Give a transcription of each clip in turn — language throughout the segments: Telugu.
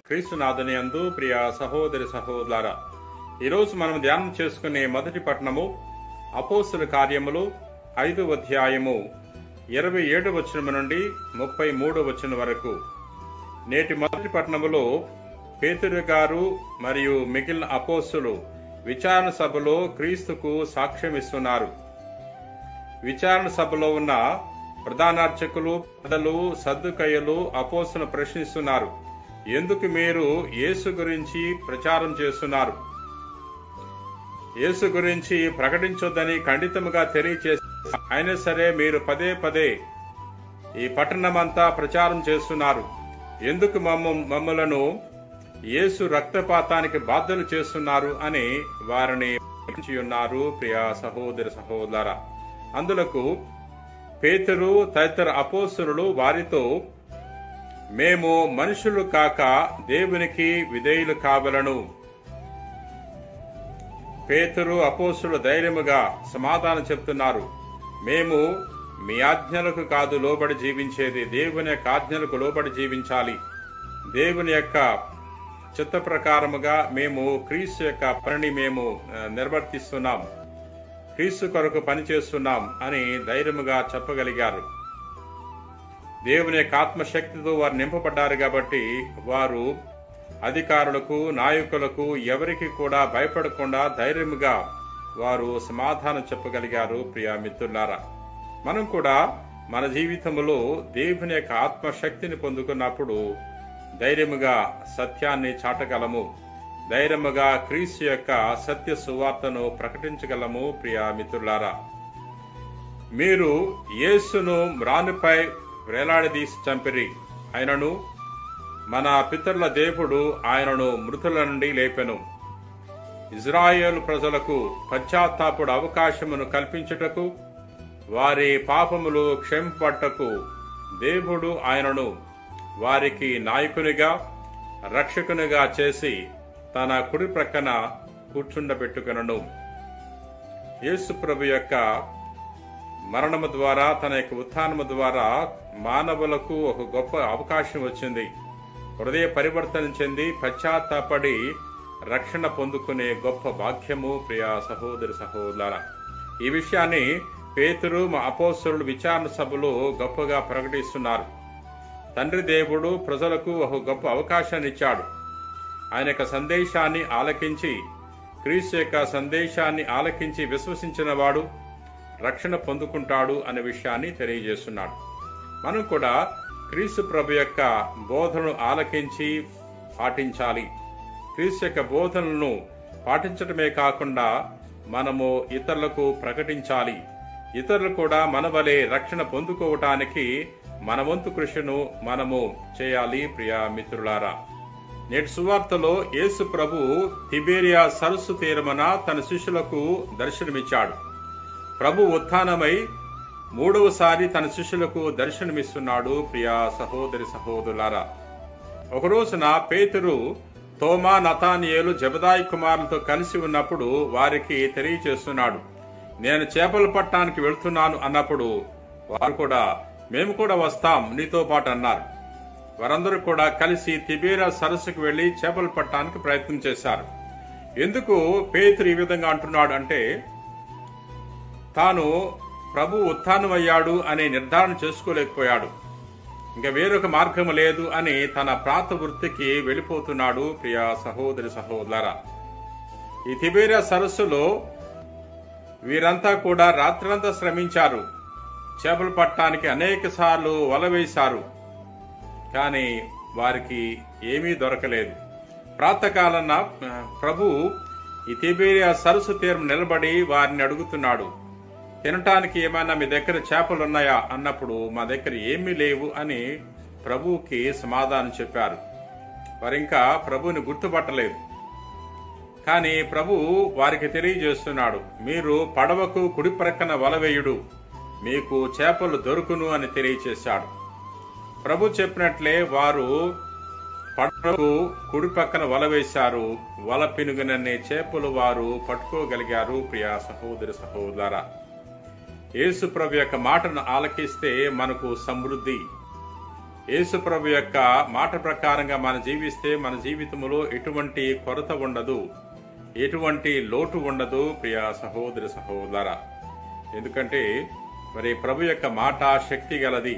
క్రీస్తునాథుని అందు ప్రియ సహోదరి సహోదర ఈరోజు మనం ధ్యానం చేసుకునే మొదటి పట్టణము అపోస్తుల కార్యములు ఐదు అధ్యాయము ఇరవై ఏడు వచనము నుండి ముప్పై మూడు వచనం వరకు నేటి మొదటి పట్టణములో పేతురు గారు మరియు మిగిలిన అపోస్తులు విచారణ సభలో క్రీస్తుకు సాక్ష్యం ఇస్తున్నారు విచారణ సభలో ఉన్న ప్రధానార్చకులు పెద్దలు సద్దుకయ్యలు అపోస్తును ప్రశ్నిస్తున్నారు ఎందుకు మీరు యేసు గురించి ప్రచారం చేస్తున్నారు యేసు గురించి ప్రకటించొద్దని ఖండితముగా తెలియచేసి అయినా సరే మీరు పదే పదే ఈ పట్టణమంతా ప్రచారం చేస్తున్నారు ఎందుకు మమ్మ మమ్మలను యేసు రక్తపాతానికి బాధ్యులు చేస్తున్నారు అని వారిని ప్రశ్నించి ఉన్నారు ప్రియ సహోదర సహోదర అందులకు పేతురు తదితర అపోస్తులు వారితో మేము మనుషులు కాక దేవునికి విధేయులు కావలను పేతురు అపోస్తులు ధైర్యముగా సమాధానం చెప్తున్నారు మేము మీ ఆజ్ఞలకు కాదు లోబడి జీవించేది దేవుని యొక్క ఆజ్ఞలకు లోబడి జీవించాలి దేవుని యొక్క చిత్త ప్రకారముగా మేము క్రీస్తు యొక్క పనిని మేము ఆ, నిర్వర్తిస్తున్నాం క్రీస్తు కొరకు పనిచేస్తున్నాం అని ధైర్యముగా చెప్పగలిగారు దేవుని యొక్క ఆత్మశక్తితో వారు నింపబడ్డారు కాబట్టి వారు అధికారులకు నాయకులకు ఎవరికి కూడా భయపడకుండా ధైర్యముగా వారు సమాధానం చెప్పగలిగారు ప్రియా మిత్రులారా మనం కూడా మన జీవితంలో దేవుని యొక్క ఆత్మశక్తిని పొందుకున్నప్పుడు ధైర్యముగా సత్యాన్ని చాటగలము ధైర్యముగా క్రీస్తు యొక్క సత్య సువార్తను ప్రకటించగలము ప్రియా మిత్రులారా మీరు యేసును మ్రానుపై వేలాడదీసి చంపిరి ఆయనను మన పితరుల దేవుడు ఆయనను మృతుల నుండి లేపెను ఇజ్రాయేల్ ప్రజలకు పశ్చాత్తాపుడు అవకాశమును కల్పించుటకు వారి పాపములు క్షమింపటకు దేవుడు ఆయనను వారికి నాయకునిగా రక్షకునిగా చేసి తన కుడి ప్రక్కన కూర్చుండబెట్టుకునను యేసు ప్రభు యొక్క మరణము ద్వారా తన యొక్క ఉత్థానము ద్వారా మానవులకు ఒక గొప్ప అవకాశం వచ్చింది హృదయ పరివర్తన చెంది పశ్చాత్తాపడి రక్షణ పొందుకునే గొప్ప భాగ్యము ప్రియా సహోదరి సహోదర ఈ విషయాన్ని పేతురు మా అపోస్తులు విచారణ సభలో గొప్పగా ప్రకటిస్తున్నారు తండ్రి దేవుడు ప్రజలకు ఒక గొప్ప అవకాశాన్ని ఇచ్చాడు ఆయన యొక్క సందేశాన్ని ఆలకించి క్రీస్తు యొక్క సందేశాన్ని ఆలకించి విశ్వసించిన వాడు రక్షణ పొందుకుంటాడు అనే విషయాన్ని తెలియజేస్తున్నాడు మనం కూడా క్రీస్తు ప్రభు యొక్క బోధనను ఆలకించి పాటించాలి క్రీస్తు యొక్క బోధనలను పాటించడమే కాకుండా మనము ఇతరులకు ప్రకటించాలి ఇతరులు కూడా మన వలె రక్షణ పొందుకోవటానికి మన వంతు కృషిను మనము చేయాలి ప్రియా మిత్రులారా నేటి సువార్తలో యేసు ప్రభు తిబేరియా సరస్సు తీరమన తన శిష్యులకు దర్శనమిచ్చాడు ప్రభు ఉత్థానమై మూడవసారి తన శిష్యులకు దర్శనమిస్తున్నాడు ప్రియా సహోదరి సహోదరులారా ఒక రోజున పేతురు తోమా నతానియేలు జబదాయి కుమారులతో కలిసి ఉన్నప్పుడు వారికి తెలియచేస్తున్నాడు నేను చేపలు పట్టడానికి వెళ్తున్నాను అన్నప్పుడు వారు కూడా మేము కూడా వస్తాం నీతో పాటు అన్నారు వారందరూ కూడా కలిసి తిబేరా సరస్సుకు వెళ్లి చేపలు పట్టడానికి ప్రయత్నం చేశారు ఎందుకు పేతురు ఈ విధంగా అంటున్నాడు అంటే తాను ప్రభు ఉత్థానమయ్యాడు అనే నిర్ధారణ చేసుకోలేకపోయాడు ఇంకా వేరొక మార్గం లేదు అని తన ప్రాత వృత్తికి వెళ్ళిపోతున్నాడు ప్రియ సహోదరి సహోదర ఈ తిబేరియా సరస్సులో వీరంతా కూడా రాత్రంతా శ్రమించారు చేపలు పట్టడానికి అనేక సార్లు వల వేశారు కానీ వారికి ఏమీ దొరకలేదు ప్రాతకాలన ఆ, ప్రభు ఈ తిబేరియా సరస్సు తీరం నిలబడి వారిని అడుగుతున్నాడు తినటానికి ఏమైనా మీ దగ్గర చేపలు ఉన్నాయా అన్నప్పుడు మా దగ్గర ఏమీ లేవు అని ప్రభువుకి సమాధానం చెప్పారు వారింకా ప్రభువుని గుర్తుపట్టలేదు కానీ ప్రభు వారికి తెలియజేస్తున్నాడు మీరు పడవకు కుడి ప్రక్కన వలవేయుడు మీకు చేపలు దొరుకును అని తెలియచేశాడు ప్రభు చెప్పినట్లే వారు పడవకు కుడి పక్కన వల వేశారు వల పినుగుననే చేపలు వారు పట్టుకోగలిగారు ప్రియా సహోదరి సహోదర యేసు ప్రభు యొక్క మాటను ఆలకిస్తే మనకు సమృద్ధి యేసు ప్రభు యొక్క మాట ప్రకారంగా మనం జీవిస్తే మన జీవితంలో ఎటువంటి కొరత ఉండదు ఎటువంటి లోటు ఉండదు ప్రియ సహోదరి సహోదర ఎందుకంటే మరి ప్రభు యొక్క మాట శక్తి గలది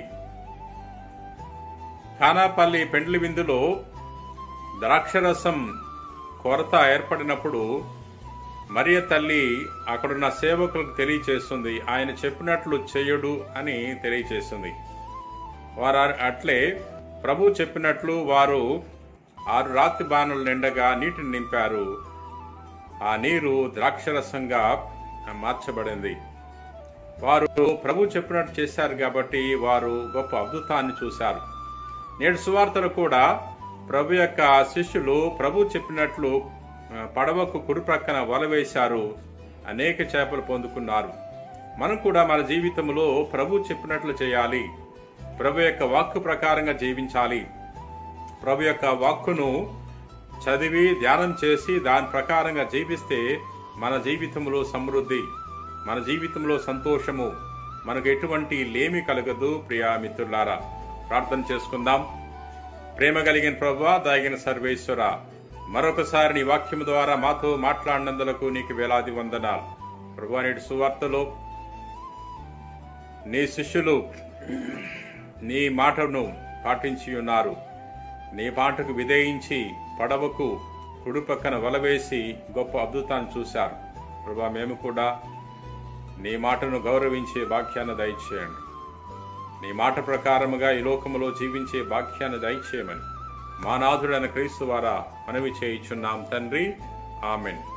ఖానాపల్లి పెండ్లి విందులో ద్రాక్షరసం కొరత ఏర్పడినప్పుడు మరియ తల్లి అక్కడున్న సేవకులకు తెలియచేస్తుంది ఆయన చెప్పినట్లు చెయ్యడు అని తెలియచేస్తుంది వారు అట్లే ప్రభు చెప్పినట్లు వారు ఆరు రాత్రి బాణలు నిండగా నీటిని నింపారు ఆ నీరు ద్రాక్షరసంగా మార్చబడింది వారు ప్రభు చెప్పినట్టు చేశారు కాబట్టి వారు గొప్ప అద్భుతాన్ని చూశారు నేడు సువార్తలు కూడా ప్రభు యొక్క శిష్యులు ప్రభు చెప్పినట్లు ఆ, పడవకు కుడి ప్రక్కన వల వేశారు అనేక చేపలు పొందుకున్నారు మనం కూడా మన జీవితంలో ప్రభు చెప్పినట్లు చేయాలి ప్రభు యొక్క వాక్కు ప్రకారంగా జీవించాలి ప్రభు యొక్క వాక్కును చదివి ధ్యానం చేసి దాని ప్రకారంగా జీవిస్తే మన జీవితంలో సమృద్ధి మన జీవితంలో సంతోషము మనకు ఎటువంటి లేమి కలగదు ప్రియా మిత్రులారా ప్రార్థన చేసుకుందాం ప్రేమ కలిగిన ప్రభా దాగిన సర్వేశ్వర మరొకసారి నీ వాక్యము ద్వారా మాతో మాట్లాడినందులకు నీకు వేలాది వందనాలు ప్రభా నేటి సువార్తలో నీ శిష్యులు నీ మాటను పాటించి ఉన్నారు నీ మాటకు విధేయించి పడవకు కుడి పక్కన వలవేసి గొప్ప అద్భుతాన్ని చూశారు ప్రభా మేము కూడా నీ మాటను గౌరవించే భాగ్యాన్ని దయచేయండి నీ మాట ప్రకారముగా ఈ లోకములో జీవించే భాగ్యాన్ని దయచేయమని మా నాథుడైన క్రీస్తు ద్వారా మనవి చేయుచున్నాం తండ్రి ఆమెన్